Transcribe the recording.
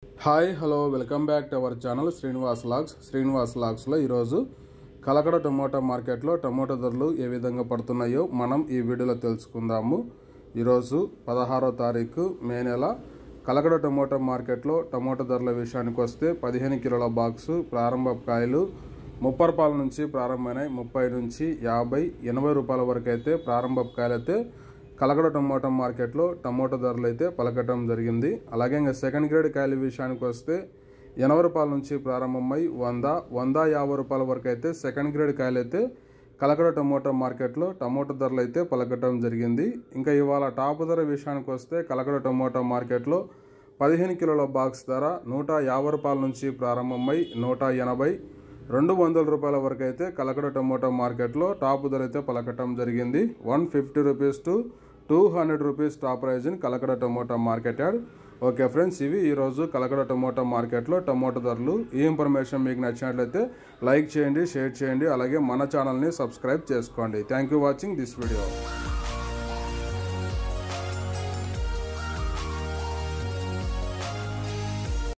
hi hello welcome back to our channel Srinivas logs Srinivas లాగ్స్లో ఈరోజు Kalakada tomato మార్కెట్లో టమోటా ధరలు ఏ విధంగా పడుతున్నాయో మనం ఈ వీడియోలో తెలుసుకుందాము ఈరోజు పదహారో తారీఖు మే నెల కలకడ టమోటా మార్కెట్లో టమోటా ధరల విషయానికి వస్తే పదిహేను కిలోల బాక్సు ప్రారంభ కాయలు ముప్పై రూపాయల నుంచి ప్రారంభమైనాయి ముప్పై నుంచి యాభై ఎనభై రూపాయల వరకు అయితే ప్రారంభ కాయలు అయితే కలకడ టమోటా మార్కెట్లో టమోటా ధరలు అయితే పలకటం జరిగింది అలాగే ఇంకా సెకండ్ గ్రేడ్ కాయల విషయానికి వస్తే ఎనభై రూపాయల నుంచి ప్రారంభమై వంద వంద యాభై రూపాయల వరకు అయితే సెకండ్ గ్రేడ్ కాయలు అయితే కలకడ టమోటా మార్కెట్లో టమోటా ధరలు అయితే పలకటం జరిగింది ఇంకా ఇవాళ టాప్ ధర విషయానికి వస్తే కలకడ టమోటా మార్కెట్లో పదిహేను కిలోల బాక్స్ ధర నూట యాభై రూపాయల నుంచి ప్రారంభమై నూట ఎనభై రెండు వందల రూపాయల వరకు అయితే కలకడ టమోటా మార్కెట్లో టాప్ ధర అయితే పలకటం జరిగింది one fifty rupees to two hundred rupees top price in Kalakada tomato market yard okay friends ఇవి ఈరోజు కలకడ టమోటా మార్కెట్లో టమోటా ధరలు ఈ ఇన్ఫర్మేషన్ మీకు నచ్చినట్లయితే లైక్ చేయండి షేర్ చేయండి అలాగే మన ఛానల్ని సబ్స్క్రైబ్ చేసుకోండి thank you watching this video